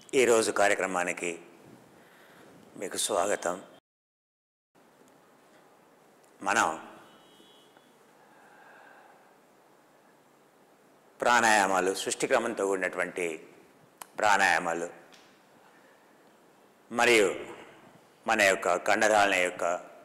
ఈరోజు కార్యక్రమానికి మీకు స్వాగతం మనం ప్రాణాయామాలు సృష్టిక్రమంతో కూడినటువంటి ప్రాణాయామాలు మరియు మన యొక్క కండరాల యొక్క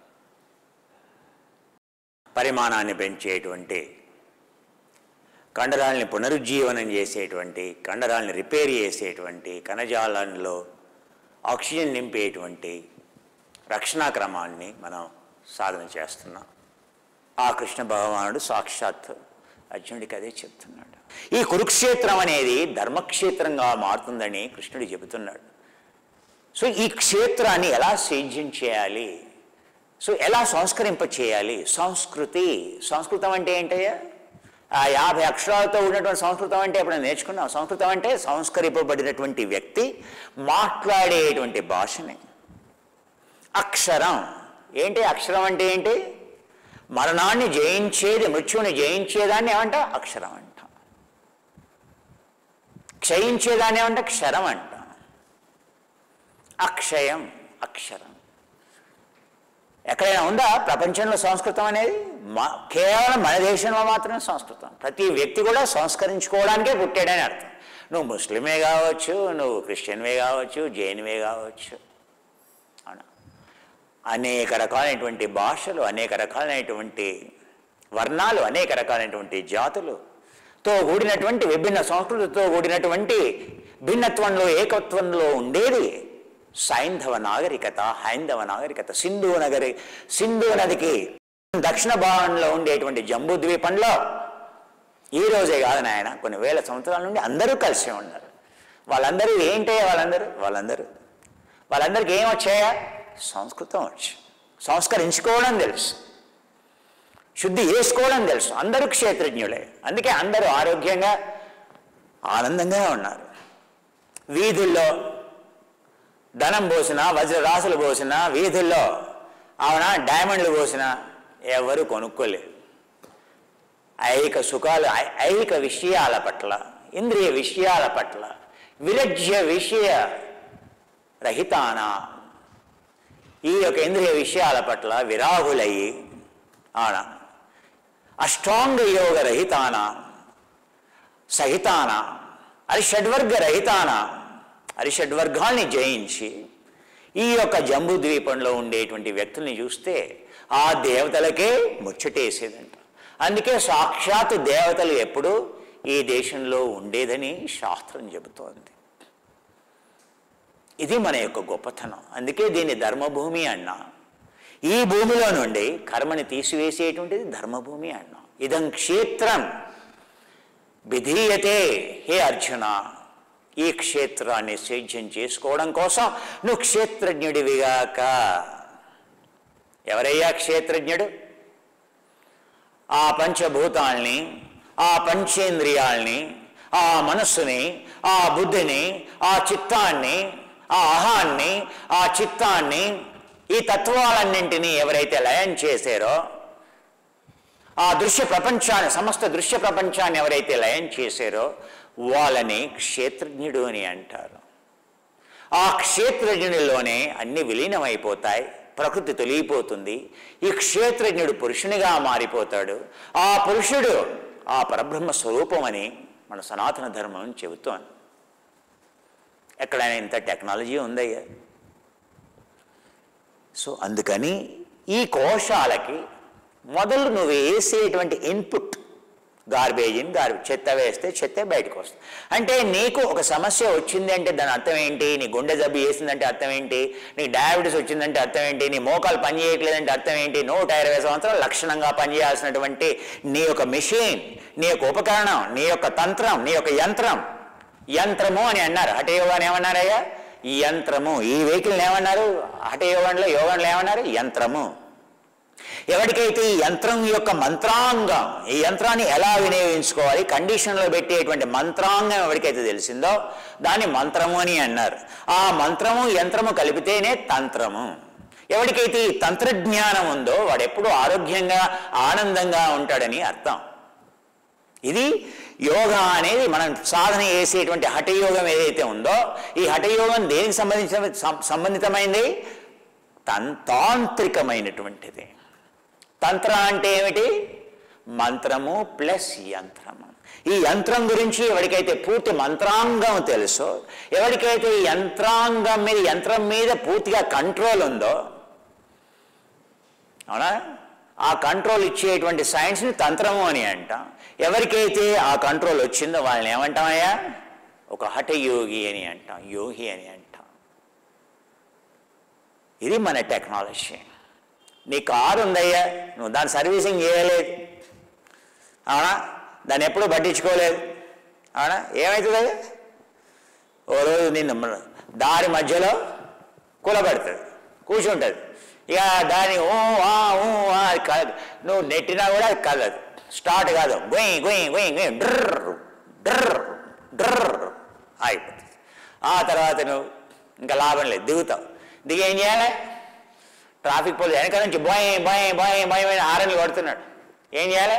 పరిమాణాన్ని పెంచేటువంటి కండరాల్ని పునరుజ్జీవనం చేసేటువంటి కండరాల్ని రిపేర్ చేసేటువంటి కణజాలంలో ఆక్సిజన్ నింపేటువంటి రక్షణా క్రమాన్ని మనం సాధన చేస్తున్నాం ఆ కృష్ణ భగవానుడు సాక్షాత్ అర్జునుడికి అదే చెప్తున్నాడు ఈ కురుక్షేత్రం అనేది ధర్మక్షేత్రంగా మారుతుందని కృష్ణుడు చెబుతున్నాడు సో ఈ క్షేత్రాన్ని ఎలా సేద్యం చేయాలి సో ఎలా సంస్కరింప చేయాలి సంస్కృతి సంస్కృతం అంటే ఏంటయ్యా ఆ యాభై అక్షరాలతో ఉన్నటువంటి సంస్కృతం అంటే ఎప్పుడు నేర్చుకున్నాం సంస్కృతం అంటే సంస్కరింపబడినటువంటి వ్యక్తి మాట్లాడేటువంటి భాషని అక్షరం ఏంటి అక్షరం అంటే ఏంటి మరణాన్ని జయించేది మృత్యువుని జయించేదాన్ని ఏమంట అక్షరం అంట క్షయించేదాన్ని ఏమంట క్షరం అంట అక్షయం అక్షరం ఎక్కడైనా ఉందా ప్రపంచంలో సంస్కృతం అనేది మా కేవలం మన దేశంలో మాత్రమే సంస్కృతం ప్రతి వ్యక్తి కూడా సంస్కరించుకోవడానికే పుట్టాడని అర్థం నువ్వు ముస్లిమే కావచ్చు నువ్వు క్రిస్టియన్వే కావచ్చు జైన్వే కావచ్చు అవునా అనేక రకాలైనటువంటి భాషలు అనేక రకాలైనటువంటి వర్ణాలు అనేక రకాలైనటువంటి జాతులు తో కూడినటువంటి విభిన్న సంస్కృతితో కూడినటువంటి భిన్నత్వంలో ఏకత్వంలో ఉండేది సైంధవ నాగరికత హైందవ నాగరికత సింధు నగరి సింధు నదికి దక్షిణ భాగంలో ఉండేటువంటి జంబూ ద్వీపంలో ఈ రోజే కాదు నాయన కొన్ని వేల సంవత్సరాల నుండి అందరూ కలిసి ఉన్నారు వాళ్ళందరూ ఏంటే వాళ్ళందరూ వాళ్ళందరూ వాళ్ళందరికీ ఏం వచ్చాయా సంస్కృతం వచ్చు సంస్కరించుకోవడం తెలుసు శుద్ధి చేసుకోవడం తెలుసు అందరూ క్షేత్రజ్ఞులే అందుకే అందరూ ఆరోగ్యంగా ఆనందంగా ఉన్నారు వీధుల్లో ధనం పోసిన వజ్రరాశులు పోసిన వీధుల్లో అవునా డైమండ్లు పోసిన ఎవరు కొనుక్కోలేదు ఐహిక సుఖాలు ఐ- ఐహిక విషయాల పట్ల ఇంద్రియ విషయాల పట్ల విలజ్య విషయ రహితాన ఈ యొక్క ఇంద్రియ విషయాల పట్ల విరాహులయ్యి అవునా అష్టాంగ యోగ రహితాన సహితాన అరిషడ్వర్గ రహితాన అరిషడ్వర్గాల్ని జయించి ఈ యొక్క జంబూ ద్వీపంలో ఉండేటువంటి వ్యక్తుల్ని చూస్తే ఆ దేవతలకే ముచ్చటేసేదంట అందుకే సాక్షాత్ దేవతలు ఎప్పుడు ఈ దేశంలో ఉండేదని శాస్త్రం చెబుతోంది ఇది మన యొక్క గొప్పతనం అందుకే దీన్ని ధర్మభూమి అన్నా ఈ భూమిలో నుండి కర్మని తీసివేసేటువంటిది ధర్మభూమి అన్నాం ఇదం క్షేత్రం విధీయతే హే అర్జున ఈ క్షేత్రాన్ని సేద్యం చేసుకోవడం కోసం నువ్వు క్షేత్రజ్ఞుడివిగాక ఎవరయ్యా క్షేత్రజ్ఞుడు ఆ పంచభూతాల్ని ఆ పంచేంద్రియాల్ని ఆ మనస్సుని ఆ బుద్ధిని ఆ చిత్తాన్ని ఆ అహాన్ని ఆ చిత్తాన్ని ఈ తత్వాలన్నింటినీ ఎవరైతే లయం చేశారో ఆ దృశ్య ప్రపంచాన్ని సమస్త దృశ్య ప్రపంచాన్ని ఎవరైతే లయం చేశారో వాళ్ళని క్షేత్రజ్ఞుడు అని అంటారు ఆ క్షేత్రజ్ఞునిలోనే అన్ని విలీనమైపోతాయి ప్రకృతి తొలిగిపోతుంది ఈ క్షేత్రజ్ఞుడు పురుషునిగా మారిపోతాడు ఆ పురుషుడు ఆ పరబ్రహ్మ స్వరూపమని మన సనాతన ధర్మం చెబుతోంది ఎక్కడైనా ఇంత టెక్నాలజీ ఉందయ్యా సో అందుకని ఈ కోశాలకి మొదలు నువ్వు వేసేటువంటి ఇన్పుట్ గార్బేజ్ ఇన్ గార్బేజ్ చెత్త వేస్తే చెత్త బయటకు వస్తుంది అంటే నీకు ఒక సమస్య వచ్చింది అంటే దాని అర్థం ఏంటి నీ గుండె జబ్బు వేసిందంటే అర్థం ఏంటి నీ డయాబెటీస్ వచ్చిందంటే అర్థం ఏంటి నీ మోకాలు పని చేయట్లేదంటే అర్థం ఏంటి నూట ఇరవై సంవత్సరాలు లక్షణంగా పనిచేయాల్సినటువంటి నీ యొక్క మిషన్ నీ యొక్క ఉపకరణం నీ యొక్క తంత్రం నీ యొక్క యంత్రం యంత్రము అని అన్నారు హఠయోగాన్ని ఏమన్నారయ్యా ఈ యంత్రము ఈ వెహికల్ని ఏమన్నారు హఠయోగంలో యోగంలో ఏమన్నారు యంత్రము ఎవరికైతే ఈ యంత్రం యొక్క మంత్రాంగం ఈ యంత్రాన్ని ఎలా వినియోగించుకోవాలి కండిషన్లో పెట్టేటువంటి మంత్రాంగం ఎవరికైతే తెలిసిందో దాన్ని మంత్రము అని అన్నారు ఆ మంత్రము యంత్రము కలిపితేనే తంత్రము ఎవరికైతే ఈ తంత్రజ్ఞానం ఉందో వాడు ఎప్పుడూ ఆరోగ్యంగా ఆనందంగా ఉంటాడని అర్థం ఇది యోగా అనేది మనం సాధన చేసేటువంటి హఠయోగం ఏదైతే ఉందో ఈ హఠయోగం దేనికి సంబంధించిన సం- సంబంధితమైంది తన్ తాంత్రికమైనటువంటిది తంత్ర అంటే ఏమిటి మంత్రము ప్లస్ యంత్రము ఈ యంత్రం గురించి ఎవరికైతే పూర్తి మంత్రాంగం తెలుసో ఎవరికైతే ఈ యంత్రాంగం మీద యంత్రం మీద పూర్తిగా కంట్రోల్ ఉందో అవునా ఆ కంట్రోల్ ఇచ్చేటువంటి సైన్స్ని తంత్రము అని అంటాం ఎవరికైతే ఆ కంట్రోల్ వచ్చిందో వాళ్ళని ఏమంటామయ్యా ఒక హఠయోగి అని అంటాం యోగి అని అంటాం ఇది మన టెక్నాలజీ నీ కారు ఉందయ్యా నువ్వు దాని సర్వీసింగ్ చేయలేదు అవునా దాన్ని ఎప్పుడూ పట్టించుకోలేదు అవునా ఏమవుతుంది అది ఓ రోజు నిన్ను దారి మధ్యలో కూలబడుతుంది కూర్చుంటుంది ఇక దాని ఊ ఆ ఊ ఆ అది కదదు నువ్వు నెట్టినా కూడా అది కదదు స్టార్ట్ కాదు గొయ్యి గొయ్యి గొయ్యి గొయ్యి డ్రర్ డ్రర్ డ్రర్ అయిపోతుంది ఆ తర్వాత నువ్వు ఇంకా లాభం లేదు దిగుతావు దిగి ఏం చేయాలి ట్రాఫిక్ పోలీస్ వెనక నుంచి బాయ్ బాయ్ బాయ్ బాయ్ అని ఆరన్లు కొడుతున్నాడు ఏం చేయాలి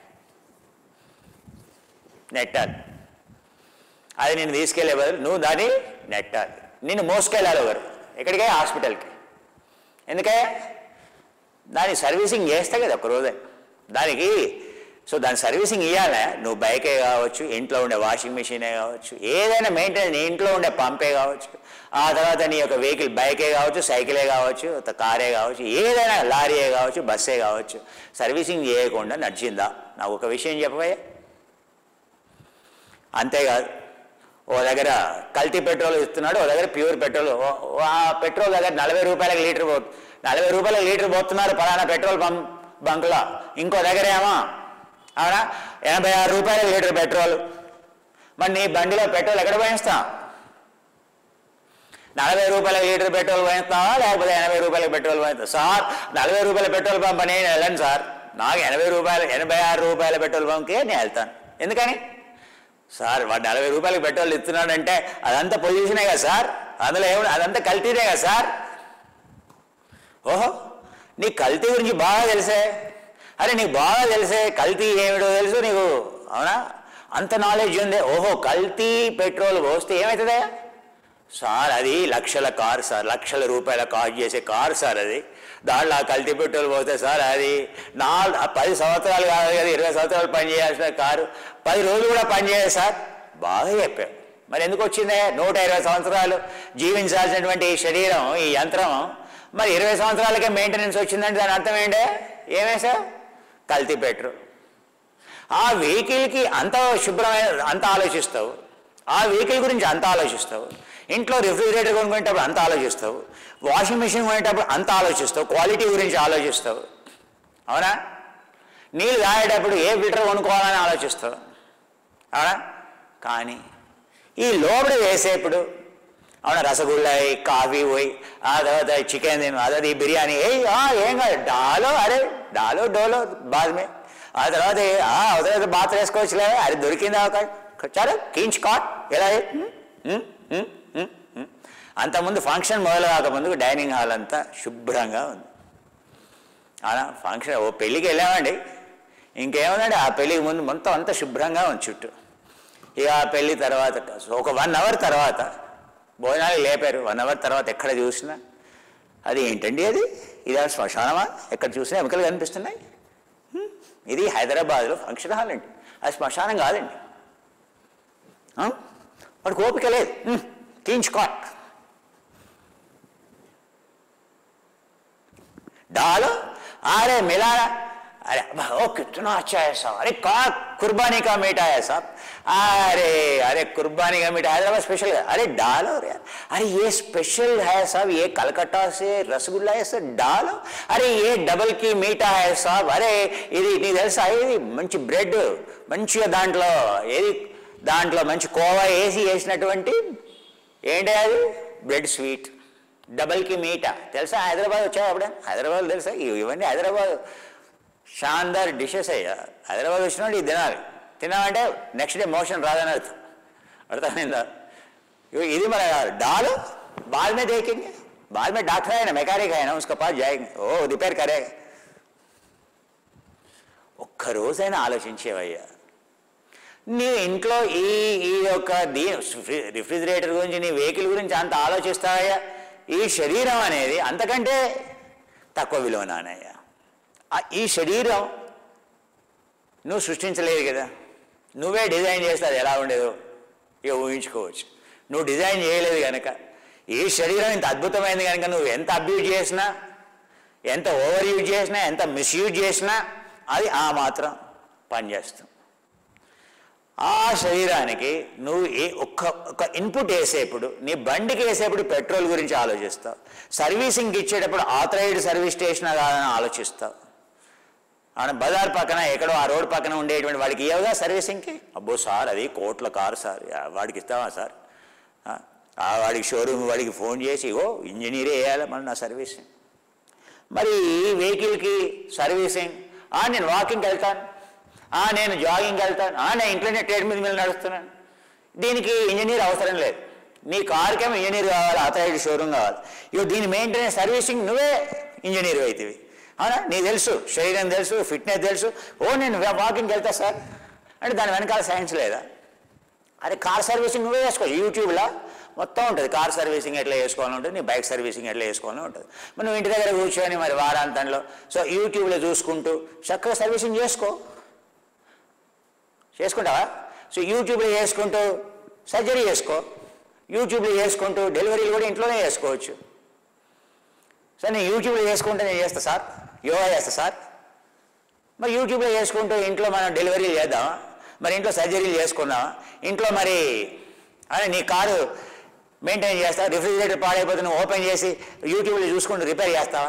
నెట్టాలి అది నేను తీసుకెళ్లే బదులు నువ్వు దాన్ని నెట్టాలి నిన్ను మోసుకెళ్ళాలి ఒకరు ఎక్కడికే హాస్పిటల్కి ఎందుకే దాని సర్వీసింగ్ చేస్తే కదా ఒక రోజే దానికి సో దాని సర్వీసింగ్ ఇవ్వాలే నువ్వు బైకే కావచ్చు ఇంట్లో ఉండే వాషింగ్ మిషనే కావచ్చు ఏదైనా మెయింటెనెన్స్ నీ ఇంట్లో ఉండే పంపే కావచ్చు ఆ తర్వాత నీ యొక్క వెహికల్ బైకే కావచ్చు సైకిలే కావచ్చు త- కారే కావచ్చు ఏదైనా లారీయే కావచ్చు బస్సే కావచ్చు సర్వీసింగ్ చేయకుండా నడిచిందా నాకు ఒక విషయం చెప్పబోయే అంతేకాదు ఓ దగ్గర కల్తీ పెట్రోల్ ఇస్తున్నాడు ఓ దగ్గర ప్యూర్ పెట్రోల్ ఓ- ఓ ఆ పెట్రోల్ దగ్గర నలభై రూపాయలకు లీటర్ పో నలభై రూపాయలకు లీటర్ పోతున్నారు పలానా పెట్రోల్ పంప్ బంక్లో ఇంకో దగ్గర ఏమో అవునా ఎనభై ఆరు రూపాయలకు లీటర్ పెట్రోల్ మరి నీ బండిలో పెట్రోల్ ఎక్కడ పోయిస్తాం నలభై రూపాయల లీటర్ పెట్రోల్ పోయిస్తావా లేకపోతే ఎనభై రూపాయల పెట్రోల్ పోయిస్తా సార్ నలభై రూపాయల పెట్రోల్ పంప్ అని నేను వెళ్ళను సార్ నాకు ఎనభై రూపాయలు ఎనభై ఆరు రూపాయల పెట్రోల్ పంప్కే నేను వెళ్తాను ఎందుకని సార్ వాడు నలభై రూపాయలకి పెట్రోల్ ఇస్తున్నాడంటే అదంతా పొల్యూషనే కదా సార్ అందులో ఏమి అదంతా కల్తీనే కదా సార్ ఓహో నీ కల్తీ గురించి బాగా తెలిసే అరే నీకు బాగా తెలిసే కల్తీ ఏమిటో తెలుసు నీకు అవునా అంత నాలెడ్జ్ ఉంది ఓహో కల్తీ పెట్రోల్ పోస్తే ఏమవుతుందా సార్ అది లక్షల కార్ సార్ లక్షల రూపాయల కార్ చేసే కార్ సార్ అది దాంట్లో ఆ కల్తీ పెట్రోల్ పోతే సార్ అది నాలుగు పది సంవత్సరాలు కాదు కదా ఇరవై సంవత్సరాలు పని చేయాల్సిన కారు పది రోజులు కూడా పని చేయదు సార్ బాగా చెప్పావు మరి ఎందుకు వచ్చిందే నూట ఇరవై సంవత్సరాలు జీవించాల్సినటువంటి ఈ శరీరం ఈ యంత్రం మరి ఇరవై సంవత్సరాలకే మెయింటెనెన్స్ వచ్చిందంటే దాని అర్థం ఏంటే ఏమేసా కల్తీ పెట్రోల్ ఆ వెహికల్కి అంత శుభ్రమైన అంత ఆలోచిస్తావు ఆ వెహికల్ గురించి అంత ఆలోచిస్తావు ఇంట్లో రిఫ్రిజిరేటర్ కొనుక్కునేటప్పుడు అంత ఆలోచిస్తావు వాషింగ్ మిషన్ కొనేటప్పుడు అంత ఆలోచిస్తావు క్వాలిటీ గురించి ఆలోచిస్తావు అవునా నీళ్ళు తాగేటప్పుడు ఏ ఫిల్టర్ కొనుక్కోవాలని ఆలోచిస్తావు అవునా కానీ ఈ లోపల వేసేప్పుడు అవునా రసగుల్లా అయ్యి, కాఫీ పోయి ఆ తర్వాత చికెన్ తిను అదే బిర్యానీ ఏ ఏం కాదు డాలో అరే డాలో డోలో బాద్మే ఆ తర్వాత ఏ, ఆ అవతల బాత్ వేసుకోవచ్చులే అది దొరికింది అవకాశం చాలు కీంచ్ కాట్ ఎలా హ్మ్? హ్మ్? హ్మ్? హ్మ్? హ్మ్? అంతకుముందు ఫంక్షన్ మొదలు కాకముందు డైనింగ్ హాల్ అంతా శుభ్రంగా ఉంది అలా ఫంక్షన్ ఓ పెళ్ళికి వెళ్ళామండి ఇంకేముందండి ఆ పెళ్ళికి ముందు మొత్తం అంతా శుభ్రంగా ఉంది చుట్టూ ఇక ఆ పెళ్ళి తర్వాత ఒక వన్ అవర్ తర్వాత భోజనాలు లేపారు వన్ అవర్ తర్వాత ఎక్కడ చూసినా అది ఏంటండి అది ఇది ఆ శ్మశానమా ఎక్కడ చూసినా ఎముకలు కనిపిస్తున్నాయి హ్మ్. ఇది హైదరాబాద్లో ఫంక్షన్ హాల్ అండి అది శ్మశానం కాదండి ఆ? వాడికి ఓపిక లేదు తీయించుకోట్ डालो अरे मिला ना अरे ओ कितना अच्छा है साहब अरे कहा कुर्बानी का मीठा है साहब अरे अरे कुर्बानी का मीठा हैदराबाद स्पेशल है अरे डालो रे यार अरे ये स्पेशल है साहब ये कलकत्ता से रसगुल्ला है सर डालो अरे ये डबल की మీఠా है సాబ్ అరే ఇది నీకు తెలుసా ఇది మంచి బ్రెడ్ మంచిగా దాంట్లో ఏది దాంట్లో మంచి కోవా వేసి వేసినటువంటి ఏంటి అది బ్రెడ్ స్వీట్ డబల్కి మీట తెలుసా హైదరాబాద్ వచ్చావు అప్పుడే హైదరాబాద్ తెలుసా ఇవి- ఇవన్నీ హైదరాబాద్ షాందార్ డిషెస్ అయ్యా హైదరాబాద్ వచ్చినప్పుడు ఇది తినాలి తినాలంటే నెక్స్ట్ డే మోషన్ రాదని అర్థం అర్థమైందా ఇవి- ఇది మన डाल बाद में देखेंगे बाद में डॉक्टर है ना मैकेनिक है ना उसके पास जाएंगे ఓ రిపేర్ కరే ఒక్క రోజైనా ఆలోచించేవయ్యా నీ ఇంట్లో ఈ ఈ యొక్క దీ రిఫ్రిజిరేటర్ గురించి నీ వెహికల్ గురించి అంత ఆలోచిస్తావయ్యా ఈ శరీరం అనేది అంతకంటే తక్కువ విలువనానయ్యా ఆ ఈ శరీరం నువ్వు సృష్టించలేదు కదా నువ్వే డిజైన్ చేస్తే అది ఎలా ఉండేదో ఇక ఊహించుకోవచ్చు నువ్వు డిజైన్ చేయలేదు కనుక ఈ శరీరం ఇంత అద్భుతమైంది కనుక నువ్వు ఎంత అబ్యూజ్ చేసినా ఎంత ఓవర్ యూజ్ చేసినా ఎంత మిస్యూజ్ చేసినా అది ఆ మాత్రం పనిచేస్తుంది ఆ శరీరానికి నువ్వు ఏ ఒక్క ఒక ఇన్పుట్ వేసేప్పుడు నీ బండికి వేసేప్పుడు పెట్రోల్ గురించి ఆలోచిస్తావు సర్వీసింగ్కి ఇచ్చేటప్పుడు ఆథరైజ్డ్ సర్వీస్ స్టేషన్ కాదని ఆలోచిస్తావు ఆయన బజార్ పక్కన ఎక్కడో ఆ రోడ్ పక్కన ఉండేటువంటి వాడికి ఇవ్వగా సర్వీసింగ్కి అబ్బో సార్ అది కోట్ల కారు సార్ ఆ, వాడికి ఇస్తావా సార్ ఆ, ఆ వాడికి షోరూమ్ వాడికి ఫోన్ చేసి ఓ ఇంజనీరే వేయాలి మన నా సర్వీసింగ్ మరి ఈ వెహికల్కి సర్వీసింగ్ ఆ నేను వాకింగ్కి వెళ్తాను ఆ నేను జాగింగ్కి వెళ్తాను ఆ నేను ఇంట్లోనే ట్రేడ్ మీద మీద నడుస్తున్నాను దీనికి ఇంజనీర్ అవసరం లేదు నీ కార్కేమో ఇంజనీర్ కావాలి అథరైజ్డ్ షోరూమ్ కావాలి ఇక దీని మెయింటెనెన్స్ సర్వీసింగ్ నువ్వే ఇంజనీర్ అవుతుంది అవునా నీకు తెలుసు శరీరం తెలుసు ఫిట్నెస్ తెలుసు ఓ నేను వాకింగ్కి వెళ్తా సార్ అంటే దాని వెనకాల సైన్స్ లేదా అరే కార్ సర్వీసింగ్ నువ్వే చేసుకో యూట్యూబ్లో మొత్తం ఉంటుంది కార్ సర్వీసింగ్ ఎట్లా చేసుకోవాలని ఉంటుంది నీ బైక్ సర్వీసింగ్ ఎట్లా చేసుకోవాలని ఉంటుంది మరి నువ్వు ఇంటి దగ్గర కూర్చొని మరి వారాంతంలో సో యూట్యూబ్లో చూసుకుంటూ చక్కగా సర్వీసింగ్ చేసుకో చేసుకుంటావా సో యూట్యూబ్లో చేసుకుంటూ సర్జరీ చేసుకో యూట్యూబ్లో చేసుకుంటూ డెలివరీలు కూడా ఇంట్లోనే చేసుకోవచ్చు సార్ నేను యూట్యూబ్లో చేసుకుంటే నేను చేస్తా సార్ యోగా చేస్తా సార్ మరి యూట్యూబ్లో చేసుకుంటూ ఇంట్లో మనం డెలివరీలు చేద్దామా మరి ఇంట్లో సర్జరీలు చేసుకుందామా ఇంట్లో మరి అదే నీ కారు మెయింటైన్ చేస్తావా రిఫ్రిజిరేటర్ పాడైపోతే నువ్వు ఓపెన్ చేసి యూట్యూబ్లో చూసుకుంటూ రిపేర్ చేస్తావా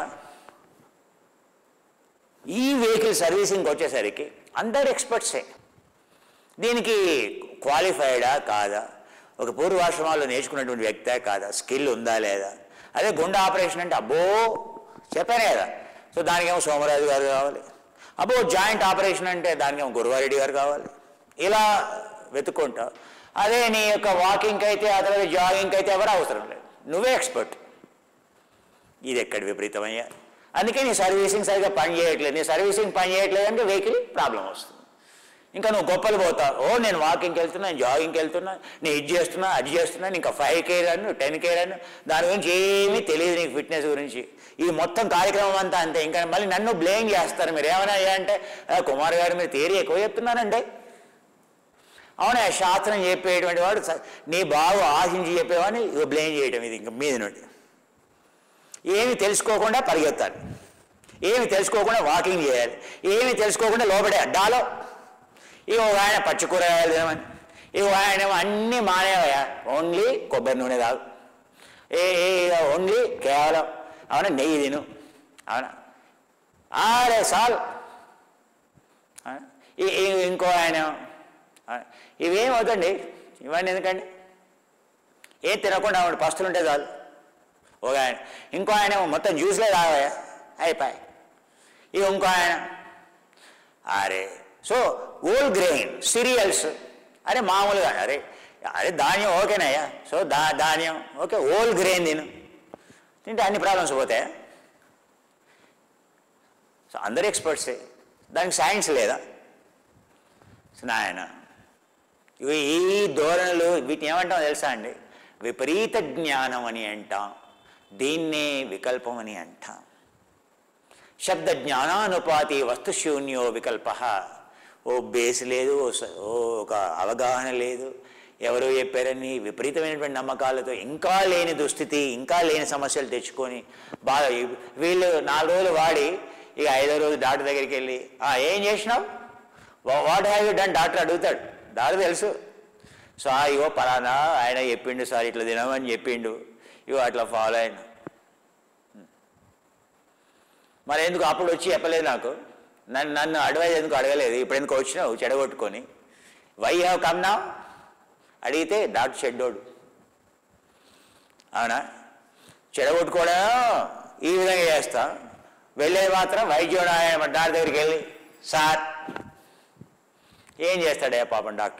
ఈ వెహికల్ సర్వీసింగ్కి వచ్చేసరికి అందరు ఎక్స్పర్ట్సే దీనికి క్వాలిఫైడా కాదా ఒక పూర్వాశ్రమాల్లో నేర్చుకున్నటువంటి వ్యక్తే కాదా స్కిల్ ఉందా లేదా అదే గుండె ఆపరేషన్ అంటే అబ్బో చెప్పానే కదా సో దానికేమో సోమరాజు గారు కావాలి అబ్బో జాయింట్ ఆపరేషన్ అంటే దానికేమో గురువారెడ్డి గారు కావాలి ఇలా వెతుక్కుంటావు అదే నీ యొక్క వాకింగ్కి అయితే ఆ తర్వాత జాగింగ్కి అయితే ఎవరు అవసరం లేదు నువ్వే ఎక్స్పర్ట్ ఇది ఎక్కడ విపరీతమయ్యా అందుకే నీ సర్వీసింగ్ సరిగ్గా పని చేయట్లేదు నీ సర్వీసింగ్ పని చేయట్లేదు అంటే వెహికల్ ప్రాబ్లం వస్తుంది ఇంకా నువ్వు గొప్పలు పోతావు ఓ నేను వాకింగ్కి వెళ్తున్నా జాగింగ్కి వెళ్తున్నా నేను ఇది చేస్తున్నా అది చేస్తున్నా ఇంకా five K run ten K run దాని గురించి ఏమీ తెలియదు నీకు ఫిట్నెస్ గురించి ఈ మొత్తం కార్యక్రమం అంతా అంతే ఇంకా మళ్ళీ నన్ను బ్లేమ్ చేస్తారు మీరు ఏమైనా అంటే "ఆ, కుమార్ గారు మీరు థియరీ ఎక్కువ చెప్తున్నారంటే అవునా శాస్త్రం చెప్పేటువంటి వాడు స- నీ బాగు ఆశించి చెప్పేవాడిని ఇక బ్లేమ్ చేయటం ఇది ఇంకా మీద నుండి ఏమి తెలుసుకోకుండా పరిగెత్తాలి ఏమి తెలుసుకోకుండా వాకింగ్ చేయాలి ఏమి తెలుసుకోకుండా లోపడే అడ్డాలో ఇక ఒక ఆయన పచ్చి కూరగాయలు తినమని ఇక ఒక ఆయన ఏమో అన్నీ మానేవయ్యా ఓన్లీ కొబ్బరి నూనె తాగు ఏ ఏ ఇక ఓన్లీ కేవలం అవునా నెయ్యి తిను అవునా ఆరే సాల్ అవునా? ఈ- ఈ- ఇంకో ఆయన అవునా? ఇవేం వద్దండి ఇవన్నీ ఎందుకండి ఏం తినకుండా ఆవిడ పస్తులు ఉంటే చాలు ఒక ఆయన ఇంకో ఆయన ఏమో మొత్తం జ్యూస్లే తాగాయా అయిపోయి ఇక ఇంకో ఆయన అరే సో ఓల్ గ్రెయిన్ సిరియల్స్ అరే మామూలుగా అరే అరే ధాన్యం ఓకేనయ్యా సో దా ధాన్యం ఓకే ఓల్ గ్రెయిన్ తిను తింటే అన్ని ప్రాబ్లమ్స్ పోతాయా సో అందరు ఎక్స్పర్ట్సే దానికి సైన్స్ లేదా సో నాయన ఇవి ఈ ధోరణులు వీటిని ఏమంటాం తెలుసా అండి విపరీత జ్ఞానం అని అంటాం దీన్నే వికల్పం అని అంటాం శబ్ద జ్ఞానానుపాతి వస్తుశూన్యో వికల్ప ఓ బేస్ లేదు ఓ స- ఓ ఒక అవగాహన లేదు ఎవరో చెప్పారని విపరీతమైనటువంటి నమ్మకాలతో ఇంకా లేని దుస్థితి ఇంకా లేని సమస్యలు తెచ్చుకొని బాగా ఈ- వీళ్ళు నాలుగు రోజులు వాడి ఇక ఐదో రోజు డాక్టర్ దగ్గరికి వెళ్ళి "ఆ, ఏం చేసినావు what have you done doctor అడుగుతాడు డాక్టర్ తెలుసు సో ఆ, ఇగో పలానా ఆయన చెప్పిండు సార్ ఇట్లా తినమని చెప్పిండు ఇగో అట్లా ఫాలో అయినా మరి ఎందుకు అప్పుడు వచ్చి చెప్పలేదు నాకు నన్ను నన్ను అడ్వైజ్ ఎందుకు అడగలేదు ఇప్పుడు ఎందుకు వచ్చినావు చెడగొట్టుకొని వై హ్యావ్ కమ్ నా అడిగితే డాక్టర్ షెడ్డోడు అవునా చెడగొట్టుకోవడం ఈ విధంగా చేస్తా వెళ్ళేది మాత్రం వైద్యుడు ఆయన డాక్టర్ దగ్గరికి వెళ్ళి సార్ ఏం చేస్తాడే పాపం డాక్టర్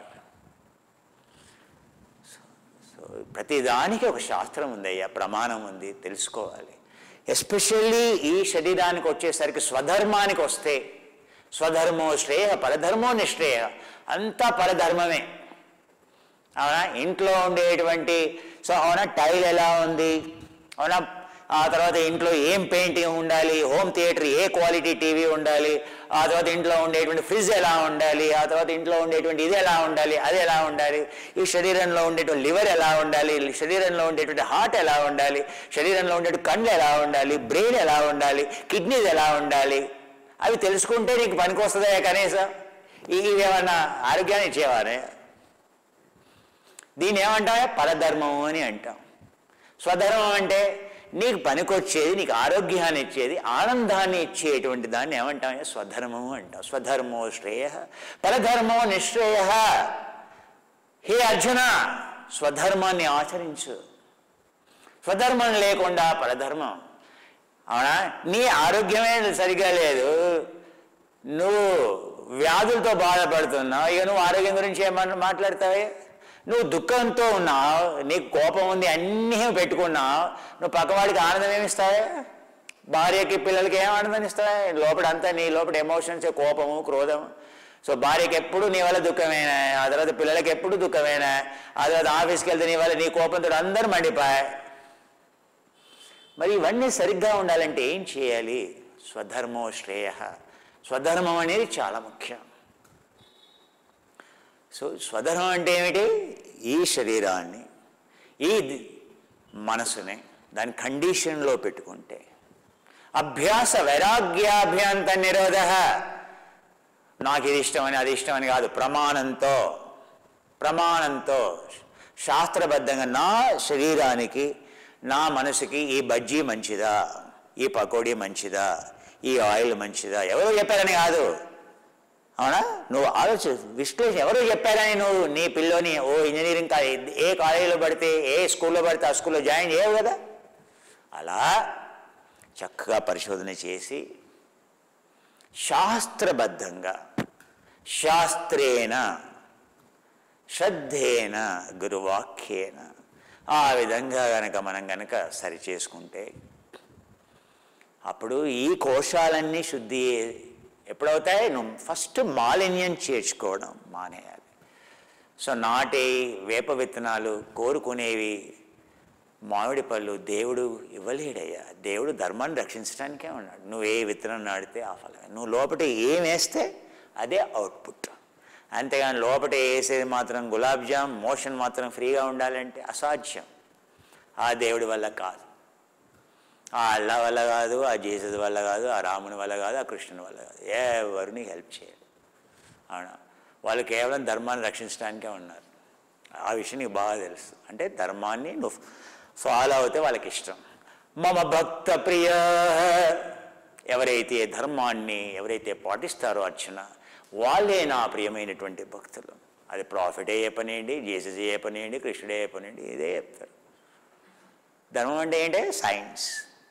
సో ప్రతిదానికి ఒక శాస్త్రం ఉంది అయ్యా ప్రమాణం ఉంది తెలుసుకోవాలి ఎస్పెషల్లీ ఈ శరీరానికి వచ్చేసరికి స్వధర్మానికి వస్తే స్వధర్మో శ్రేయ పరధర్మో నిశ్రేయ అంతా పరధర్మమే అవునా ఇంట్లో ఉండేటువంటి సో అవునా టైల్ ఎలా ఉంది అవునా ఆ తర్వాత ఇంట్లో ఏం పెయింటింగ్ ఉండాలి హోమ్ థియేటర్ ఏ క్వాలిటీ టీవీ ఉండాలి ఆ తర్వాత ఇంట్లో ఉండేటువంటి ఫ్రిడ్జ్ ఎలా ఉండాలి ఆ తర్వాత ఇంట్లో ఉండేటువంటి ఇది ఎలా ఉండాలి అది ఎలా ఉండాలి ఈ శరీరంలో ఉండేటువంటి లివర్ ఎలా ఉండాలి శరీరంలో ఉండేటువంటి హార్ట్ ఎలా ఉండాలి శరీరంలో ఉండేటువంటి కళ్ళు ఎలా ఉండాలి బ్రెయిన్ ఎలా ఉండాలి కిడ్నీస్ ఎలా ఉండాలి అవి తెలుసుకుంటే నీకు పనికొస్తుందా కనీసం ఇవేమన్నా ఆరోగ్యాన్ని ఇచ్చేవారే దీన్ని ఏమంటాం పరధర్మం అని అంటాం స్వధర్మం అంటే నీకు పనికొచ్చేది నీకు ఆరోగ్యాన్ని ఇచ్చేది ఆనందాన్ని ఇచ్చేటువంటి దాన్ని ఏమంటాం స్వధర్మము అంటాం స్వధర్మో శ్రేయ పరధర్మో నిశ్రేయ హే అర్జున స్వధర్మాన్ని ఆచరించు స్వధర్మం లేకుండా పరధర్మం అవునా నీ ఆరోగ్యమే సరిగా లేదు నువ్వు వ్యాధులతో బాధపడుతున్నావు ఇక నువ్వు ఆరోగ్యం గురించి ఏమన్నా మాట్లాడతావే నువ్వు దుఃఖంతో ఉన్నావు నీకు కోపం ఉంది అన్నీ పెట్టుకున్నావు నువ్వు పక్కవాడికి ఆనందం ఏమిస్తావే భార్యకి పిల్లలకి ఏం ఆనందం ఇస్తావే లోపల అంతా నీ లోపల ఎమోషన్స్ కోపము క్రోధము సో భార్యకి ఎప్పుడు నీ వల్ల దుఃఖమేనా ఆ తర్వాత పిల్లలకి ఎప్పుడు దుఃఖమేనా ఆ తర్వాత ఆఫీస్కి వెళ్తే నీ వల్ల నీ కోపంతో అందరూ మండిపోయా మరి ఇవన్నీ సరిగ్గా ఉండాలంటే ఏం చేయాలి స్వధర్మో శ్రేయ స్వధర్మం అనేది చాలా ముఖ్యం సో స్వధర్మం అంటే ఏమిటి ఈ శరీరాన్ని ఈ ది- మనసుని దాని కండిషన్లో పెట్టుకుంటే అభ్యాస వైరాగ్యాభ్యాంత నిరోధ నాకు ఇది ఇష్టమని అది ఇష్టమని కాదు ప్రమాణంతో ప్రమాణంతో శాస్త్రబద్ధంగా నా శరీరానికి నా మనసుకి ఈ బజ్జీ మంచిదా ఈ పకోడీ మంచిదా ఈ ఆయిల్ మంచిదా ఎవరో చెప్పారని కాదు అవునా నువ్వు ఆలోచి విశ్లేషణ ఎవరు చెప్పారని నువ్వు నీ పిల్లోని ఓ ఇంజనీరింగ్ కాలేజ్ ఏ కాలేజీలో పడితే ఏ స్కూల్లో పడితే ఆ స్కూల్లో జాయిన్ చేయవు కదా అలా చక్కగా పరిశోధన చేసి శాస్త్రబద్ధంగా శాస్త్రేణ శ్రద్ధేన గురువాక్యేన ఆ విధంగా గనక మనం గనక సరి చేసుకుంటే అప్పుడు ఈ కోశాలన్నీ శుద్ధి ఎప్పుడవుతాయి నువ్వు ఫస్ట్ మాలిన్యం చేర్చుకోవడం మానేయాలి సో నాటి వేప విత్తనాలు కోరుకునేవి మామిడి పళ్ళు దేవుడు ఇవ్వలేడయ్యా దేవుడు ధర్మాన్ని రక్షించడానికే ఉన్నాడు నువ్వు ఏ విత్తనం నాడితే ఆ ఫలం నువ్వు లోపల ఏం వేస్తే అదే అవుట్పుట్ అంతేగాని లోపల వేసేది మాత్రం గులాబ్ జామ్ మోషన్ మాత్రం ఫ్రీగా ఉండాలంటే అసాధ్యం ఆ దేవుడి వల్ల కాదు ఆ అల్లా వల్ల కాదు ఆ జీసస్ వల్ల కాదు ఆ రాముని వల్ల కాదు ఆ కృష్ణుని వల్ల కాదు ఎవరిని హెల్ప్ చేయరు అవునా వాళ్ళు కేవలం ధర్మాన్ని రక్షించడానికే ఉన్నారు ఆ విషయం నీకు బాగా తెలుసు అంటే ధర్మాన్ని నువ్వు ఫాలో అవుతే వాళ్ళకి ఇష్టం మమ భక్త ప్రియ ఎవరైతే ధర్మాన్ని ఎవరైతే పాటిస్తారో అర్చన వాళ్ళే నా ప్రియమైనటువంటి భక్తులు అది ప్రాఫిట్ ఏ పనియండి జీసస్ ఏ పనియండి కృష్ణుడే ఏ పనియండి ఇదే చెప్తారు ధర్మం అంటే ఏంటంటే సైన్స్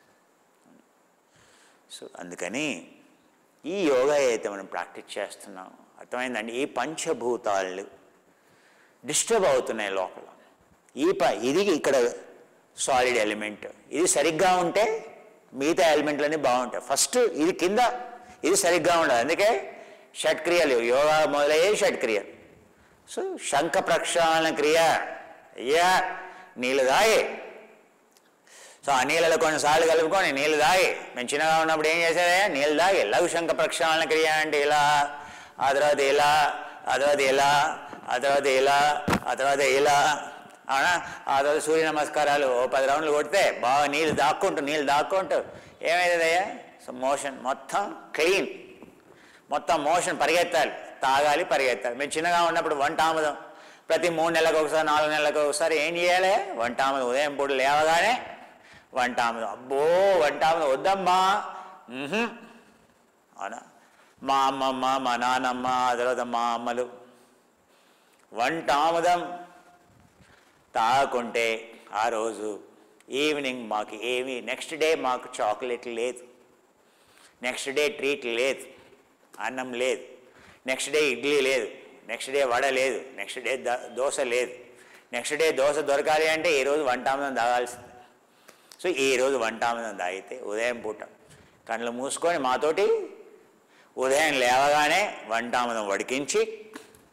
సో అందుకని ఈ యోగా అయితే మనం ప్రాక్టీస్ చేస్తున్నాం అర్థమైందండి ఈ పంచభూతాలు డిస్టర్బ్ అవుతున్నాయి లోపల ఈ ప ఇది ఇక్కడ సాలిడ్ ఎలిమెంట్ ఇది సరిగ్గా ఉంటే మిగతా ఎలిమెంట్లన్నీ బాగుంటాయి ఫస్ట్ ఇది కింద ఇది సరిగ్గా ఉండాలి అందుకే షట్క్రియలు యోగా మొదలయ్యే షట్క్రియలు సో శంఖ ప్రక్షాళన క్రియ అయ్యా నీళ్ళు దాగే సో ఆ నీళ్ళలో కొన్నిసార్లు కలుపుకొని నీళ్ళు తాగి మేము చిన్నగా ఉన్నప్పుడు ఏం చేసేదే నీళ్ళు తాగి లఘు శంఖ ప్రక్షాళన క్రియ అంటే ఇలా ఆ తర్వాత ఇలా ఆ తర్వాత ఇలా ఆ తర్వాత ఇలా ఆ తర్వాత ఇలా అవునా ఆ తర్వాత సూర్య నమస్కారాలు ఓ పది రౌండ్లు కొడితే బాగా నీళ్ళు దాక్కుంటూ నీళ్ళు దాక్కుంటూ ఏమైతుందయ్యా సో మోషన్ మొత్తం క్లీన్ మొత్తం మోషన్ పరిగెత్తాలి తాగాలి పరిగెత్తాలి మేము చిన్నగా ఉన్నప్పుడు వంట ఆముదం ప్రతి మూడు నెలలకు ఒకసారి నాలుగు నెలలకు ఒకసారి ఏం చేయాలి వంట ఆముదం ఉదయం పూట లేవగానే వంట ఆముదం అబ్బో వంట ఆముదం వద్దమ్మా మ్హూ. అవునా మా అమ్మమ్మ మా నాన్నమ్మ ఆ తర్వాత మా అమ్మలు వంట ఆముదం తాగకుంటే ఆ రోజు ఈవినింగ్ మాకు ఏమీ నెక్స్ట్ డే మాకు చాక్లెట్ లేదు నెక్స్ట్ డే ట్రీట్ లేదు అన్నం లేదు నెక్స్ట్ డే ఇడ్లీ లేదు నెక్స్ట్ డే వడ లేదు నెక్స్ట్ డే ద- దోశ లేదు నెక్స్ట్ డే దోశ దొరకాలి అంటే ఈరోజు వంటామదం తాగాల్సింది సో ఈరోజు వంటామదం తాగితే ఉదయం పూట కళ్ళు మూసుకొని మాతోటి ఉదయం లేవగానే వంటామదం వడికించి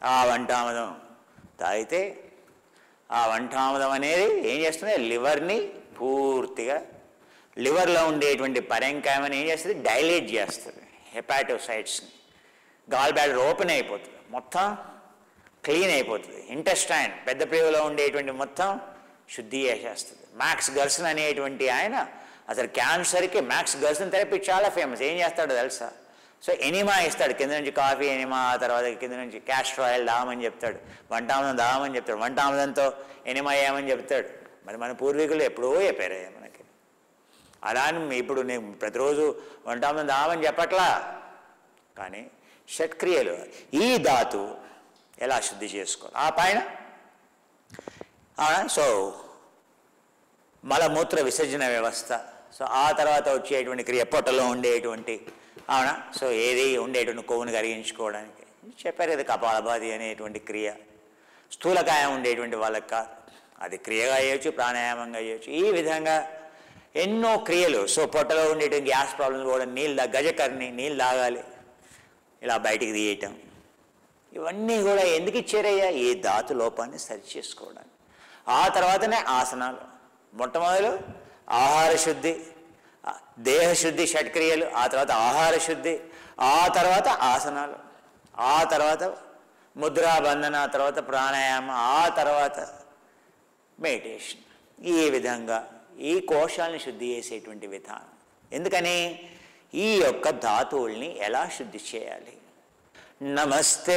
ఆ వంటామదం తాగితే ఆ వంటామదం అనేది ఏం చేస్తుంది లివర్ని పూర్తిగా లివర్లో ఉండేటువంటి పరంకాయమని ఏం చేస్తుంది డైలేట్ చేస్తుంది హెపాటోసైట్స్ని గాల్ బ్యాడర్ ఓపెన్ అయిపోతుంది మొత్తం క్లీన్ అయిపోతుంది ఇంటెస్టైన్ పెద్ద ప్రేగులో ఉండేటువంటి మొత్తం శుద్ధి చేసేస్తుంది మ్యాక్స్ గర్సన్ అనేటువంటి ఆయన అసలు క్యాన్సర్కి మ్యాక్స్ గర్సన్ థెరపీ చాలా ఫేమస్ ఏం చేస్తాడో తెలుసా సో ఎనిమా ఇస్తాడు కింద నుంచి కాఫీ ఎనిమా ఆ తర్వాత కింద నుంచి క్యాస్టర్ ఆయిల్ దామని చెప్తాడు వంటామదం దామని చెప్తాడు వంటామదంతో ఎనిమా ఏమని చెప్తాడు మరి మన పూర్వీకులు ఎప్పుడో చెప్పారు మనకి అలా అని ఇప్పుడు నేను ప్రతిరోజు వంటామదం దామని చెప్పట్లా కానీ షట్క్రియలు ఈ ధాతు ఎలా శుద్ధి చేసుకోవాలి ఆ పైన అవునా సో మలమూత్ర విసర్జన వ్యవస్థ సో ఆ తర్వాత వచ్చేటువంటి క్రియ పొట్టలో ఉండేటువంటి అవునా సో ఏది ఉండేటువంటి కొవ్వును కరిగించుకోవడానికి చెప్పారు కదా కపాలభాతి అనేటువంటి క్రియ స్థూలకాయం ఉండేటువంటి వాళ్ళకి కాదు అది క్రియగా చేయొచ్చు ప్రాణాయామంగా చేయొచ్చు ఈ విధంగా ఎన్నో క్రియలు సో పొట్టలో ఉండేటువంటి గ్యాస్ ప్రాబ్లమ్స్ కూడా నీళ్ళు దా- గజకర్ణి నీళ్ళు తాగాలి ఇలా బయటికి తీయటం ఇవన్నీ కూడా ఎందుకు ఇచ్చారయ్యా ఈ ధాతు లోపాన్ని సరి చేసుకోవడానికి ఆ తర్వాతనే ఆసనాలు మొట్టమొదలు ఆహార శుద్ధి ఆ, దేహ శుద్ధి షట్క్రియలు ఆ తర్వాత ఆహార శుద్ధి ఆ తర్వాత ఆసనాలు ఆ తర్వాత ముద్రాబంధన ఆ తర్వాత ప్రాణాయామం ఆ తర్వాత మెడిటేషన్ ఈ విధంగా ఈ కోశాలను శుద్ధి చేసేటువంటి విధానం ఎందుకని ఈ యొక్క ధాతువుల్ని ఎలా శుద్ధి చేయాలి నమస్తే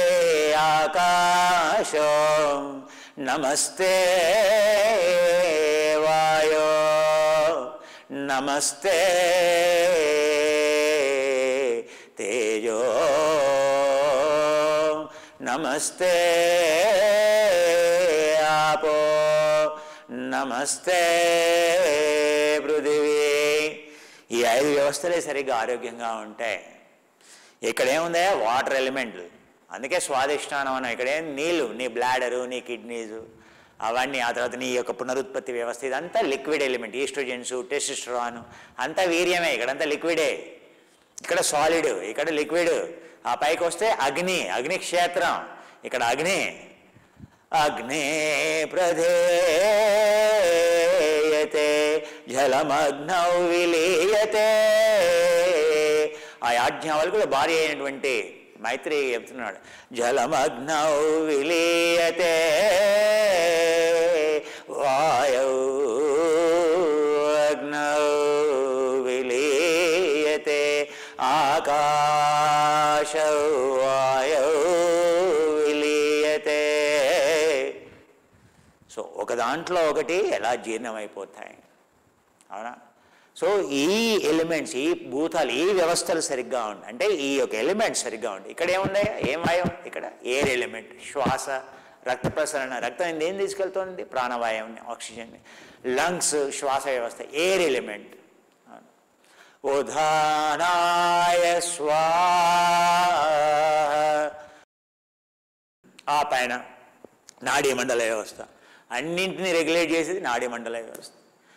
ఆకాశో నమస్తే వాయో నమస్తే తేజో నమస్తే ఆపో నమస్తే పృథివీ ఈ ఐదు వ్యవస్థలే సరిగ్గా ఆరోగ్యంగా ఉంటాయి ఇక్కడ ఏముందా వాటర్ ఎలిమెంట్లు అందుకే స్వాదిష్టానం అన్నాం ఇక్కడ ఏం నీళ్ళు నీ బ్లాడరు నీ కిడ్నీసు అవన్నీ ఆ తర్వాత నీ యొక్క పునరుత్పత్తి వ్యవస్థ ఇదంతా లిక్విడ్ ఎలిమెంట్ ఈస్ట్రోజెన్స్ టెస్టిస్ట్రాన్ అంతా వీర్యమే ఇక్కడంతా లిక్విడే ఇక్కడ సాలిడ్ ఇక్కడ లిక్విడ్ ఆ పైకి వస్తే అగ్ని అగ్ని క్షేత్రం ఇక్కడ అగ్ని అగ్నే ప్రధేయతే జలమగ్నౌ విలీయతే ఆ యాజ్ఞవల్కుల భార్య అయినటువంటి మైత్రి చెప్తున్నాడు జలమగ్నౌ విలీయతే వాయౌ అగ్నౌ విలీయతే ఆకాశౌ వాయౌ విలీయతే సో ఒక దాంట్లో ఒకటి ఎలా జీర్ణమైపోతాయి అవునా సో ఈ ఎలిమెంట్స్ ఈ భూతాలు ఈ వ్యవస్థలు సరిగ్గా ఉండి అంటే ఈ యొక్క ఎలిమెంట్స్ సరిగ్గా ఉండి ఇక్కడ ఏముంది ఏం వాయం ఇక్కడ ఎయిర్ ఎలిమెంట్ శ్వాస రక్త ప్రసరణ రక్తం ఏం తీసుకెళ్తుంది ప్రాణవాయువుని ఆక్సిజన్ని లంగ్స్ శ్వాస వ్యవస్థ ఎయిర్ ఎలిమెంట్ ఉదానాయ స్వాహ ఆ పైన నాడీ మండల వ్యవస్థ అన్నింటినీ రెగ్యులేట్ చేసేది నాడీ మండల వ్యవస్థ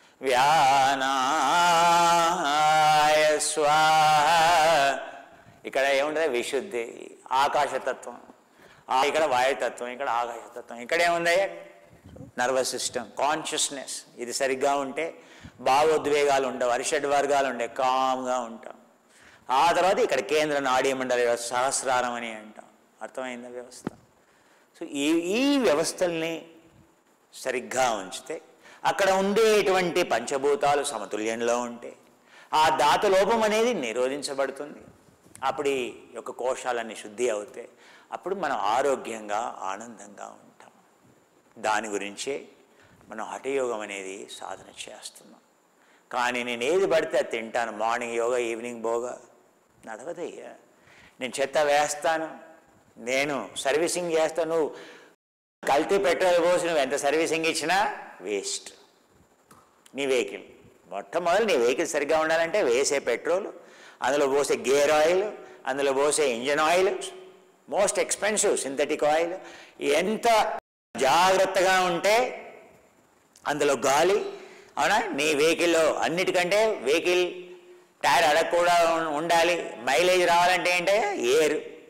వ్యానాయ స్వాహ ఇక్కడ ఏముంటుంది విశుద్ధి ఆకాశతత్వం ఆ ఇక్కడ వాయుతత్వం ఇక్కడ ఆకాశతత్వం ఇక్కడ ఏముంది నర్వస్ సిస్టమ్ కాన్షియస్నెస్ ఇది సరిగ్గా ఉంటే భావోద్వేగాలు ఉండవు అరిషడ్ వర్గాలు ఉండే కామ్గా ఉంటాం ఆ తర్వాత ఇక్కడ కేంద్ర నాడీ మండల వ్యవస్థ సహస్రారం అని అంటాం అర్థమైందా వ్యవస్థ సో ఈ ఈ వ్యవస్థల్ని సరిగ్గా ఉంచితే అక్కడ ఉండేటువంటి పంచభూతాలు సమతుల్యంలో ఉంటే ఆ ధాతు లోపం అనేది నిరోధించబడుతుంది అప్పుడు ఈ యొక్క కోశాలన్నీ శుద్ధి అవుతాయి అప్పుడు మనం ఆరోగ్యంగా ఆనందంగా ఉంటాం దాని గురించే మనం హఠయోగం అనేది సాధన చేస్తున్నాం కానీ నేను ఏది పడితే అది తింటాను మార్నింగ్ యోగా ఈవినింగ్ బోగా నడవదయ్యా నేను చెత్త వేస్తాను నేను సర్వీసింగ్ చేస్తాను నువ్వు కల్తీ పెట్రోల్ పోసి నువ్వు ఎంత సర్వీసింగ్ ఇచ్చినా వేస్ట్ నీ వెహికల్ మొట్టమొదటి నీ వెహికల్ సరిగ్గా ఉండాలంటే వేసే పెట్రోల్ అందులో పోసే గేర్ ఆయిల్ అందులో పోసే engine oil most expensive synthetic oil ఎంత జాగ్రత్తగా ఉంటే అందులో గాలి అవునా నీ వెహికల్లో అన్నిటికంటే వెహికల్ టైర్ అడగ కూడా ఉం- ఉండాలి మైలేజ్ రావాలంటే ఏంటంటే ఎయిర్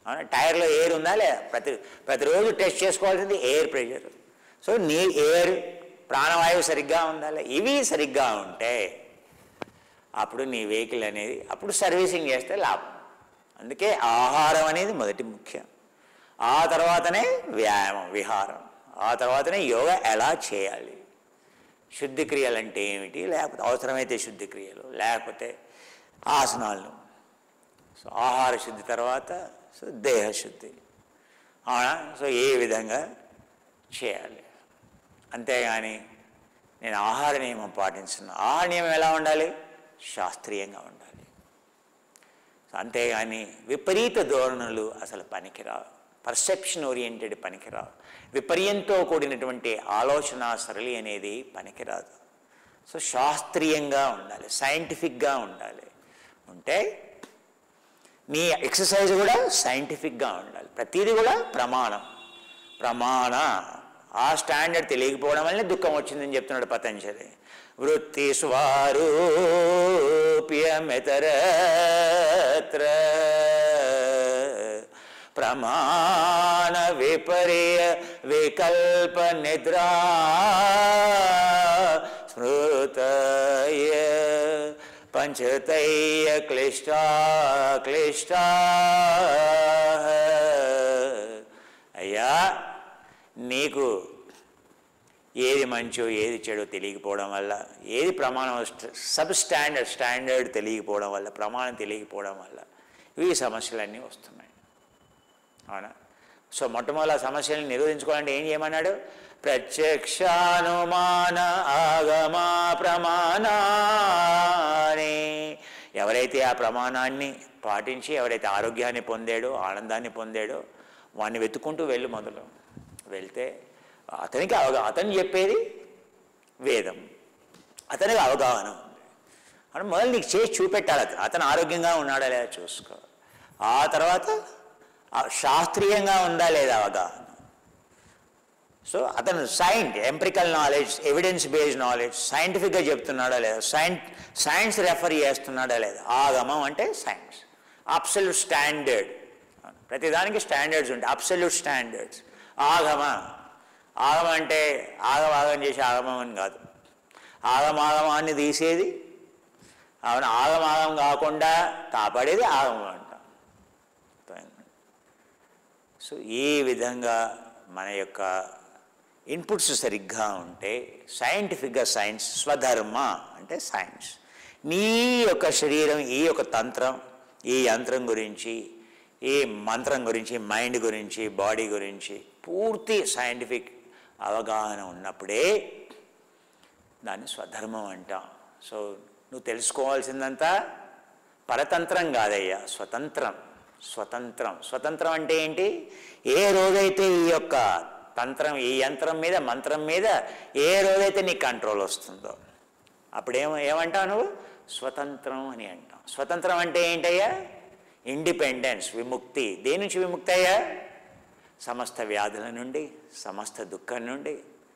అవునా టైర్లో ఎయిర్ ఉందా లేదా ప్రతి ప్రతిరోజు టెస్ట్ చేసుకోవాల్సింది ఎయిర్ ప్రెషర్ సో నీ ఎయిర్ ప్రాణవాయువు సరిగ్గా ఉందా లేదా ఇవి సరిగ్గా ఉంటే అప్పుడు నీ వెహికల్ అనేది అప్పుడు సర్వీసింగ్ చేస్తే లాభం అందుకే ఆహారం అనేది మొదటి ముఖ్యం ఆ తర్వాతనే వ్యాయామం విహారం ఆ తర్వాతనే యోగా ఎలా చేయాలి శుద్ధి క్రియలు అంటే ఏమిటి లేకపోతే అవసరమైతే శుద్ధి క్రియలు లేకపోతే ఆసనాలు సో ఆహార శుద్ధి తర్వాత సో దేహ శుద్ధి అవునా సో ఏ విధంగా చేయాలి అంతేగాని నేను ఆహార నియమం పాటించున్నా ఆహార నియమం ఎలా ఉండాలి శాస్త్రీయంగా ఉండాలి సో అంతేగాని విపరీత ధోరణులు అసలు పనికిరావు పర్సెప్షన్ ఓరియంటెడ్ పనికిరావు విపర్యంతో కూడినటువంటి ఆలోచన సరళి అనేది పనికిరాదు సో శాస్త్రీయంగా ఉండాలి సైంటిఫిక్గా ఉండాలి ఉంటే నీ ఎక్సర్సైజ్ కూడా సైంటిఫిక్గా ఉండాలి ప్రతిదీ కూడా ప్రమాణం ప్రమాణ ఆ స్టాండర్డ్ తెలియకపోవడం వల్లనే దుఃఖం వచ్చిందని చెప్తున్నాడు పతంజలి వృత్తి స్వారూప్యమితరత్ర ప్రమాణ విపర్య వికల్ప నిద్రా స్మృతయ పంచతయ్య క్లిష్టా క్లిష్టా అయ్యా నీకు ఏది మంచో ఏది చెడో తెలియకపోవడం వల్ల ఏది ప్రమాణం స్ట- సబ్ స్టాండర్డ్ స్టాండర్డ్ తెలియకపోవడం వల్ల ప్రమాణం తెలియకపోవడం వల్ల ఈ సమస్యలన్నీ వస్తున్నాయి అవునా సో మొట్టమొదటి ఆ సమస్యలను నిరోధించుకోవాలంటే ఏం చేయమన్నాడు ప్రత్యక్షానుమాన ఆగమా ప్రమాణాన్ని ఎవరైతే ఆ ప్రమాణాన్ని పాటించి ఎవరైతే ఆరోగ్యాన్ని పొందాడో ఆనందాన్ని పొందాడో వాడిని వెతుక్కుంటూ వెళ్ళు మొదలు వెళ్తే అతనికి అవగా అతను చెప్పేది వేదం అతనికి అవగాహన ఉంది అని మొదలు నీకు చేసి చూపెట్టాలి అతను అతను ఆరోగ్యంగా ఉన్నాడా లేదా చూసుకో ఆ తర్వాత ఆ శాస్త్రీయంగా ఉందా లేదా అవగాహన సో అతను సైంట్ empirical knowledge evidence based knowledge సైంటిఫిక్గా చెప్తున్నాడా లేదా సైన్ సైన్స్ రెఫర్ చేస్తున్నాడా లేదా ఆగమం అంటే సైన్స్ అబ్సల్యూట్ స్టాండర్డ్ ప్రతిదానికి స్టాండర్డ్స్ ఉంటాయి అబ్సల్యూట్ స్టాండర్డ్స్ ఆగమ ఆగమ అంటే ఆగమాగం చేసి ఆగమం అని కాదు ఆగమాగమాన్ని తీసేది అవును ఆగమాగం కాకుండా కాపాడేది ఆగమం అంటాం సో ఈ విధంగా మన యొక్క ఇన్పుట్స్ సరిగ్గా ఉంటే సైంటిఫిక్గా సైన్స్ స్వధర్మ అంటే సైన్స్ నీ యొక్క శరీరం ఈ యొక్క తంత్రం ఈ యంత్రం గురించి ఈ మంత్రం గురించి మైండ్ గురించి బాడీ గురించి పూర్తి సైంటిఫిక్ అవగాహన ఉన్నప్పుడే దాన్ని స్వధర్మం అంటాం సో నువ్వు తెలుసుకోవాల్సిందంతా పరతంత్రం కాదయ్యా స్వతంత్రం స్వతంత్రం స్వతంత్రం అంటే ఏంటి ఏ రోజైతే ఈ యొక్క తంత్రం ఈ యంత్రం మీద మంత్రం మీద ఏ రోజైతే నీ కంట్రోల్ వస్తుందో అప్పుడేమో ఏమంటావు నువ్వు స్వతంత్రం అని అంటాం స్వతంత్రం అంటే ఏంటయ్యా ఇండిపెండెన్స్ విముక్తి దేని నుంచి విముక్తి అయ్యా సమస్త వ్యాధుల నుండి సమస్త దుఃఖం నుండి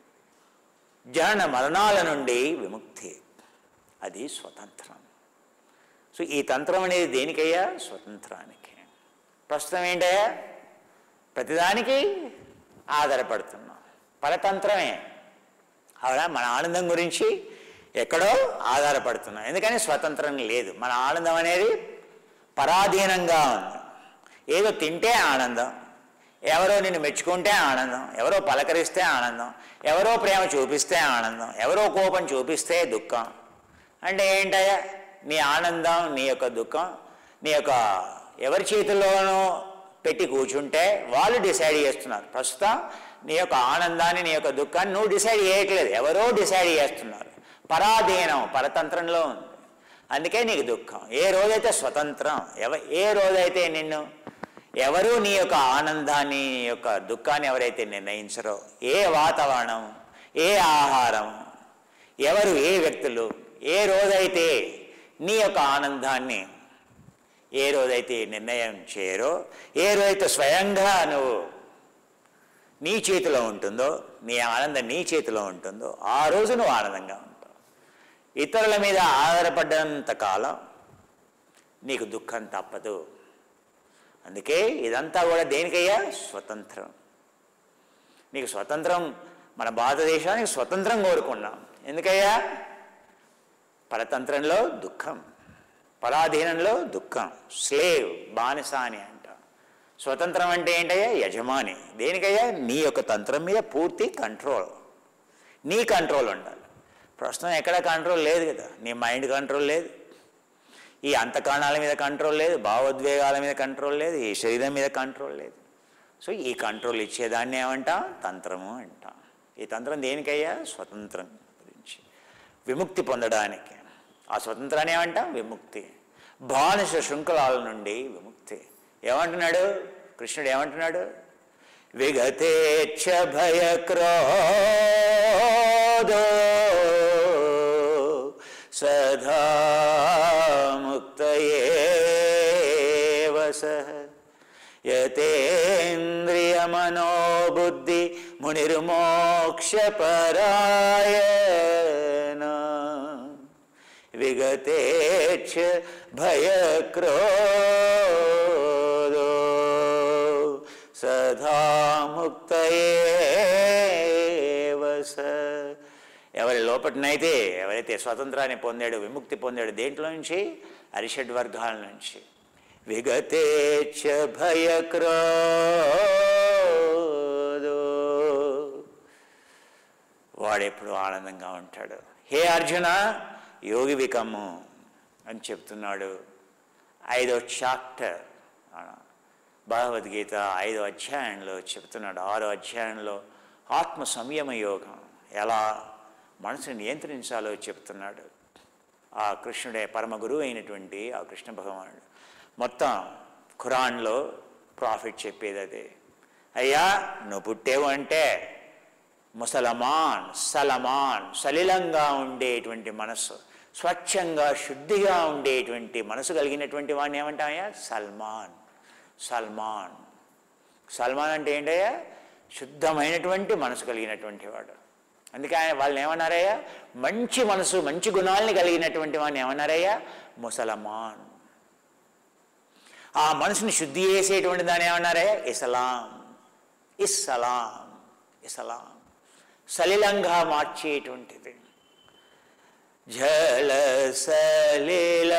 జనన మరణాల నుండి విముక్తి అది స్వతంత్రం సో ఈ తంత్రం అనేది దేనికయ్యా స్వతంత్రానికి ప్రస్తుతం ఏంటయ్యా ప్రతిదానికి ఆధారపడుతున్నాం పరతంత్రమే అవునా మన ఆనందం గురించి ఎక్కడో ఆధారపడుతున్నాం ఎందుకని స్వతంత్రం లేదు మన ఆనందం అనేది పరాధీనంగా ఉంది ఏదో తింటే ఆనందం ఎవరో నిన్ను మెచ్చుకుంటే ఆనందం ఎవరో పలకరిస్తే ఆనందం ఎవరో ప్రేమ చూపిస్తే ఆనందం ఎవరో కోపం చూపిస్తే దుఃఖం అంటే ఏంటయ్యా నీ ఆనందం నీ యొక్క దుఃఖం నీ యొక్క ఎవరి చేతుల్లోనూ పెట్టి కూర్చుంటే వాళ్ళు డిసైడ్ చేస్తున్నారు ప్రస్తుతం నీ యొక్క ఆనందాన్ని నీ యొక్క దుఃఖాన్ని నువ్వు డిసైడ్ చేయట్లేదు ఎవరో డిసైడ్ చేస్తున్నారు పరాధీనం పరతంత్రంలో ఉంది అందుకే నీకు దుఃఖం ఏ రోజైతే స్వతంత్రం ఎవ ఏ రోజైతే నిన్ను ఎవరు నీ యొక్క ఆనందాన్ని నీ యొక్క దుఃఖాన్ని ఎవరైతే నిర్ణయించరో ఏ వాతావరణం ఏ ఆహారం ఎవరు ఏ వ్యక్తులు ఏ రోజైతే నీ యొక్క ఆనందాన్ని ఏ రోజైతే నిర్ణయం చేయరో ఏ రోజైతే స్వయంగా నువ్వు నీ చేతిలో ఉంటుందో నీ ఆనందం నీ చేతిలో ఉంటుందో ఆ రోజు నువ్వు ఆనందంగా ఉంటావు ఇతరుల మీద ఆధారపడ్డంత కాలం నీకు దుఃఖం తప్పదు అందుకే ఇదంతా కూడా దేనికయ్యా స్వతంత్రం నీకు స్వతంత్రం మన భారతదేశానికి స్వతంత్రం కోరుకున్నాం ఎందుకయ్యా పరతంత్రంలో దుఃఖం పరాధీనంలో దుఃఖం స్లేవ్ బానిస అని అంటాం స్వతంత్రం అంటే ఏంటయ్యా యజమాని దేనికయ్యా నీ యొక్క తంత్రం మీద పూర్తి కంట్రోల్ నీ కంట్రోల్ ఉండాలి ప్రస్తుతం ఎక్కడ కంట్రోల్ లేదు కదా నీ మైండ్ కంట్రోల్ లేదు ఈ అంతకాణాల మీద కంట్రోల్ లేదు భావోద్వేగాల మీద కంట్రోల్ లేదు ఈ శరీరం మీద కంట్రోల్ లేదు సో ఈ కంట్రోల్ ఇచ్చేదాన్ని ఏమంటాం తంత్రము అంటాం ఈ తంత్రం దేనికయ్యా స్వతంత్రం గురించి విముక్తి పొందడానికి ఆ స్వతంత్రాన్ని ఏమంటాం విముక్తి బానిస శృంఖలాల నుండి విముక్తి ఏమంటున్నాడు కృష్ణుడు ఏమంటున్నాడు విగతేచ్ఛ భయక్రోధో సదా ముక్తయేవ సహ యతేంద్రియమనోబుద్ధి మునిర్మోక్షపరాయణ విగతేచ్ఛ భయక్రోధో సదా ముక్తయేవ స ఎవరి లోపటినైతే ఎవరైతే స్వతంత్రాన్ని పొందాడు విముక్తి పొందాడు దేంట్లో నుంచి అరిషడ్ వర్గాల నుంచి విగతేచ్ఛ భయక్రోధో వాడెప్పుడు ఆనందంగా ఉంటాడు హే అర్జున యోగి వికమ్ము అని చెప్తున్నాడు ఐదో చాప్టర్ భగవద్గీత ఐదో అధ్యాయంలో చెప్తున్నాడు ఆరో అధ్యాయంలో ఆత్మ సంయమ యోగం ఎలా మనసుని నియంత్రించాలో చెప్తున్నాడు ఆ కృష్ణుడే పరమ గురువు అయినటువంటి ఆ కృష్ణ భగవానుడు మొత్తం ఖురాన్లో ప్రాఫిట్ చెప్పేది అదే అయ్యా నువ్వు పుట్టేవు అంటే ముసలమాన్ సలమాన్ సలిలంగా ఉండేటువంటి మనస్సు స్వచ్ఛంగా శుద్ధిగా ఉండేటువంటి మనసు కలిగినటువంటి వాడిని ఏమంటామయ్యా సల్మాన్ సల్మాన్ సల్మాన్ అంటే ఏంటయ్యా శుద్ధమైనటువంటి మనసు కలిగినటువంటి వాడు అందుకే ఆయన వాళ్ళని ఏమన్నారయ్యా మంచి మనసు మంచి గుణాలని కలిగినటువంటి వాడిని ఏమన్నారయ్యా ముసలమాన్ ఆ మనసుని శుద్ధి చేసేటువంటి దాన్ని ఏమన్నారయ్యా ఇసలాం ఇస్సలాం ఇసలాం సలిలంగా మార్చేటువంటిది జల సలిల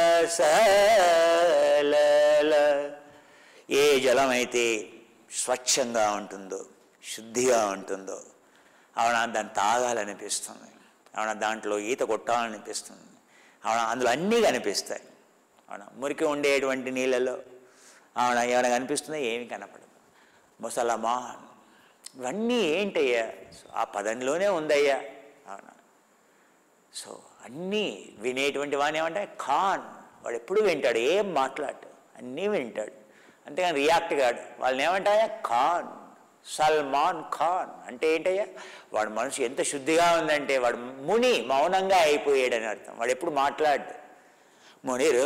సలల ఏ జలమైతే స్వచ్ఛంగా ఉంటుందో శుద్ధిగా ఉంటుందో అవునా దాన్ని తాగాలనిపిస్తుంది అవునా దాంట్లో ఈత కొట్టాలనిపిస్తుంది అవునా అందులో అన్నీ కనిపిస్తాయి అవునా మురికి ఉండేటువంటి నీళ్ళలో అవునా ఏమైనా కనిపిస్తుందో ఏమి కనపడదు ముసలమాన్ ఇవన్నీ ఏంటయ్యా ఆ పదంలోనే ఉందయ్యా అవునా సో అన్నీ వినేటువంటి వాడిని ఏమంటే ఖాన్ వాడు ఎప్పుడు వింటాడు ఏం మాట్లాడు అన్నీ వింటాడు అంతేగాని రియాక్ట్ కాడు వాళ్ళని ఏమంటాయా ఖాన్ సల్మాన్ ఖాన్ అంటే ఏంటయ్యా వాడు మనసు ఎంత శుద్ధిగా ఉందంటే వాడు ముని మౌనంగా అయిపోయాడని అర్థం వాడు ఎప్పుడు మాట్లాడు మునిరు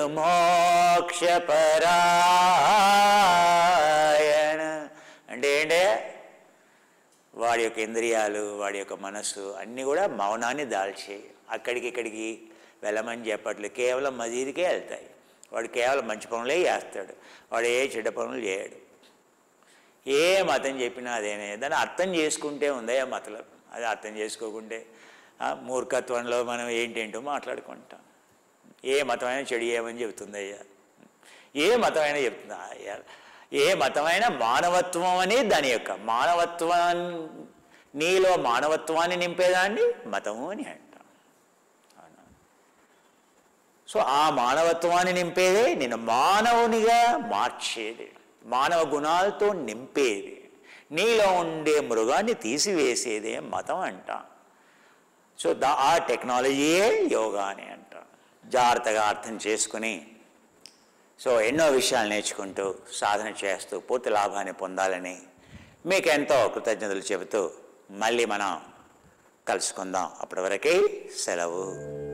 మోక్షపరాయణ అంటే ఏంటయ్యా వాడి యొక్క ఇంద్రియాలు వాడి యొక్క మనస్సు అన్నీ కూడా మౌనాన్ని దాల్చి అక్కడికి ఇక్కడికి వెళ్ళమని చెప్పట్లు కేవలం మజీద్కే వెళ్తాయి వాడు కేవలం మంచి పనులే చేస్తాడు వాడు ఏ చెడ్డ పనులు చేయడు ఏ మతం చెప్పినా అదేనే దాన్ని అర్థం చేసుకుంటే ఉందయ్యా మతలం అది అర్థం చేసుకోకుంటే ఆ, మూర్ఖత్వంలో మనం ఏంటేంటో మాట్లాడుకుంటాం ఏ మతమైనా చెడు చేయమని చెబుతుందయ్యా ఏ మతమైనా చెప్తుందా అయ్యా ఏ మతమైనా మానవత్వం అని దాని యొక్క మానవత్వం నీలో మానవత్వాన్ని నింపేదాన్ని మతము అని అంటాం అవునా? సో ఆ మానవత్వాన్ని నింపేదే నేను మానవునిగా మార్చేది మానవ గుణాలతో నింపేది నీలో ఉండే మృగాన్ని తీసివేసేదే మతం అంటాం సో దా ఆ టెక్నాలజీయే యోగా అని అంటాం జాగ్రత్తగా అర్థం చేసుకుని సో ఎన్నో విషయాలు నేర్చుకుంటూ సాధన చేస్తూ పూర్తి లాభాన్ని పొందాలని మీకు ఎంతో కృతజ్ఞతలు చెబుతూ మళ్ళీ మనం కలుసుకుందాం అప్పటి వరకే సెలవు